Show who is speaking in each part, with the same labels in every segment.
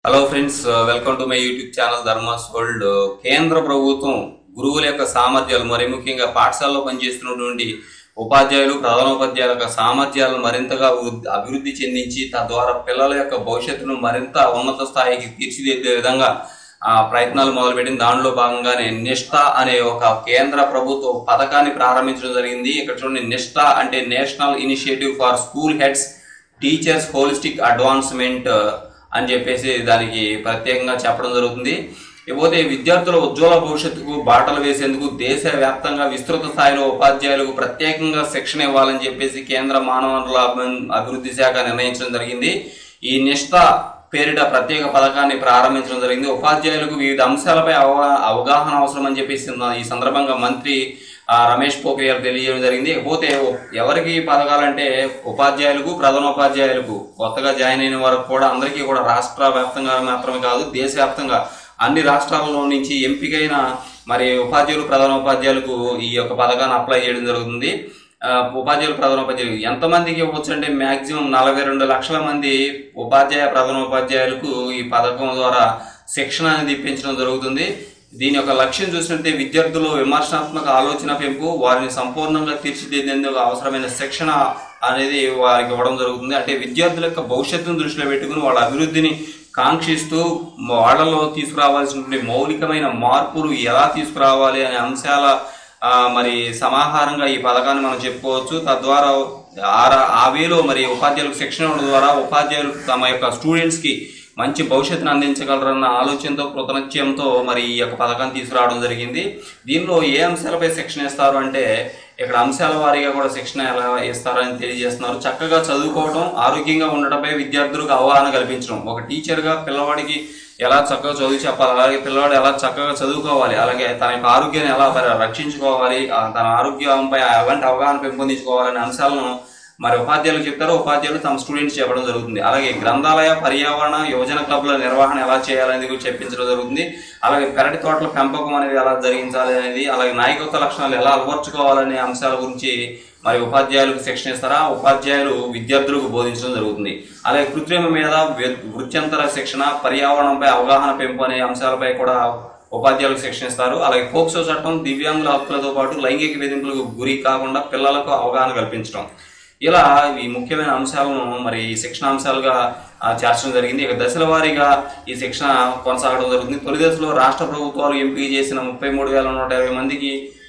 Speaker 1: Hello friends welcome to my YouTube channel Dharmas world కేంద్ర ప్రభుత్వం గురువుల యొక్క సామర్థ్యాలు మరి ముఖ్యంగా పాఠశాలలో పనిచేస్తున్నటువంటి ఉపాధ్యాయులు ప్రధానోపాధ్యాయుల యొక్క సామర్థ్యాలను మరింతగా వృద్ధి- అభివృద్ధి చెందించి తద్వారా పిల్లల యొక్క భవిష్యత్తును మరింత ఉన్నత స్థాయికి తీర్చిదిద్దే విధంగా ఆ ప్రయత్నాలు మొదలుపెట్టింది దానిలో భాగంగానే నిష్ఠ అనే ఒక కేంద్ర ప్రభుత్వ పథకాన్ని ప్రారంభించడం జరిగింది ఇక్కడ చూడండి నిష్ఠ అంటే National Initiative for School Heads Teachers Holistic Advancement అని చెప్పేసి దానికి ప్రత్యేకంగా చెప్పడం జరుగుతుంది ఇకపోతే విద్యార్థుల ఉజ్వల భవిష్యత్తుకు బాటలు వేసేందుకు దేశవ్యాప్తంగా విస్తృత స్థాయిలో ఉపాధ్యాయులకు ప్రత్యేకంగా శిక్షణ ఇవ్వాలని చెప్పేసి కేంద్ర మానవ వనరుల అభి- అభివృద్ధి శాఖ నిర్ణయించడం జరిగింది ఈ నిష్ఠ పేరిట ప్రత్యేక పథకాన్ని ప్రారంభించడం జరిగింది ఉపాధ్యాయులకు వివిధ అంశాలపై అవగా- అవగాహన అవసరం అని చెప్పేసి ఈ సందర్భంగా మంత్రి ఆ, రమేష్ పోఖ్రియాల్ తెలియజేయడం జరిగింది ఇకపోతే ఎవరికి ఈ పథకాలంటే ఉపాధ్యాయులకు ప్రధానోపాధ్యాయులకు కొత్తగా జాయిన్ అయిన వారికి కూడా అందరికీ కూడా రాష్ట్ర వ్యాప్తంగా మాత్రమే కాదు దేశవ్యాప్తంగా అన్ని రాష్ట్రాలలో నుంచి ఎంపికైన మరి ఉపాధ్యాయులు ప్రధానోపాధ్యాయులకు ఈ యొక్క పథకాన్ని అప్లై చేయడం జరుగుతుంది ఆ, ఉపాధ్యాయులు ప్రధానోపాధ్యాయులు ఎంతమందికి ఇవ్వచ్చు అంటే మాక్సిమం నలభై రెండు లక్షల మంది ఉపాధ్యాయ ప్రధానోపాధ్యాయులకు ఈ పథకం ద్వారా శిక్షణ అనేది ఇప్పించడం జరుగుతుంది దీని యొక్క లక్ష్యం చూసినట్టే విద్యార్థులు విమర్శనాత్మక ఆలోచన పెంపు వారిని సంపూర్ణంగా తీర్చిదిద్దేందుకు అవసరమైన శిక్షణ అనేది వారికి ఇవ్వడం జరుగుతుంది అంటే విద్యార్థుల యొక్క భవిష్యత్తును దృష్టిలో పెట్టుకుని వాళ్ళ అభివృద్ధిని కాంక్షిస్తూ వాళ్ళలో తీసుకురావాల్సినటువంటి మౌలికమైన మార్పులు ఎలా తీసుకురావాలి అనే అంశాల ఆ, మరి సమాహారంగా ఈ పథకాన్ని మనం చెప్పుకోవచ్చు తద్వారా ఆ ర- ఆ వేలో మరి ఉపాధ్యాయులకు శిక్షణ ఇవ్వడం ద్వారా ఉపాధ్యాయులు తమ యొక్క స్టూడెంట్స్ కి మంచి భవిష్యత్తును అందించగలరన్న ఆలోచనతో కృతనిశ్చయంతో మరి ఈ యొక్క పథకాన్ని తీసుకురావడం జరిగింది దీనిలో ఏ అంశాలపై శిక్షణ ఇస్తారు అంటే ఇక్కడ అంశాల వారీగా కూడా శిక్షణ ఎలా ఇస్తారని తెలియజేస్తున్నారు చక్కగా చదువుకోవడం ఆరోగ్యంగా ఉండటంపై విద్యార్థులకు అవగాహన కల్పించడం ఒక టీచర్గా పిల్లవాడికి ఎలా చక్కగా చదువు చెప్పాలి అలాగే పిల్లవాడు ఎలా చక్కగా చదువుకోవాలి అలాగే తన యొక్క ఆరోగ్యాన్ని ఎలా పరి- రక్షించుకోవాలి ఆ తన ఆరోగ్యంపై ఎలాంటి అవగాహన పెంపొందించుకోవాలనే అంశాలను మరి ఉపాధ్యాయులు చెప్తారో ఉపాధ్యాయులు తమ స్టూడెంట్స్ చెప్పడం జరుగుతుంది అలాగే గ్రంథాలయ పర్యావరణ యువజన క్లబ్ల నిర్వహణ ఎలా చేయాలనేది కూడా చెప్పించడం జరుగుతుంది అలాగే పెరటి తోటల పెంపకం అనేది ఎలా జరిగించాలి అనేది అలాగే నాయకత్వ లక్షణాలు ఎలా అలవర్చుకోవాలనే అంశాల గురించి మరి ఉపాధ్యాయులకు శిక్షణ ఇస్తారా ఉపాధ్యాయులు విద్యార్థులకు బోధించడం జరుగుతుంది అలాగే కృత్రిమ మీద వృ- వృత్యంతర శిక్షణ పర్యావరణంపై అవగాహన పెంపు అనే అంశాలపై కూడా ఉపాధ్యాయులకు శిక్షణ ఇస్తారు అలాగే పోక్సో చట్టం దివ్యాంగుల హక్కులతో పాటు లైంగిక వేధింపులకు గురి కాకుండా పిల్లలకు అవగాహన కల్పించడం ఇలా ఈ ముఖ్యమైన అంశాలను మరి ఈ శిక్షణ అంశాలుగా ఆ, చేర్చడం జరిగింది ఇక దశల వారీగా ఈ శిక్షణ కొనసాగడం జరుగుతుంది తొలి దశలో రాష్ట్ర ప్రభుత్వాలు ఎంపిక చేసిన ముప్పై మూడు వేల నూట ఇరవై మందికి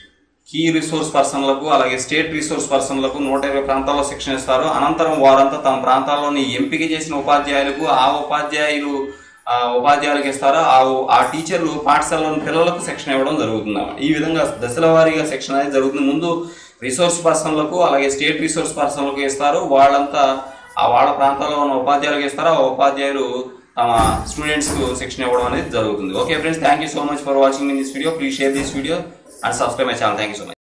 Speaker 1: కీ రిసోర్స్ పర్సన్లకు అలాగే స్టేట్ రిసోర్స్ పర్సన్లకు నూట ఇరవై ప్రాంతాల్లో శిక్షణ ఇస్తారు అనంతరం వారంతా తమ ప్రాంతాల్లోని ఎంపిక చేసిన ఉపాధ్యాయులకు ఆ ఉపాధ్యాయులు ఆ ఉపాధ్యాయులకు ఇస్తారు ఆ ఆ టీచర్లు పాఠశాలలోని పిల్లలకు శిక్షణ ఇవ్వడం జరుగుతుంది అన్నమాట. ఈ విధంగా దశల వారీగా శిక్షణ అనేది జరుగుతుంది ముందు రిసోర్స్ పర్సన్లకు అలాగే స్టేట్ రిసోర్స్ పర్సన్లకు ఇస్తారు వాళ్ళంతా ఆ వాళ్ళ ప్రాంతాల్లో ఉన్న ఉపాధ్యాయులకు ఇస్తారు ఆ ఉపాధ్యాయులు తమ స్టూడెంట్స్ కు శిక్షణ ఇవ్వడం అనేది జరుగుతుంది okay friends thank you so much for watching in this video please share this video and subscribe my channel thank you so much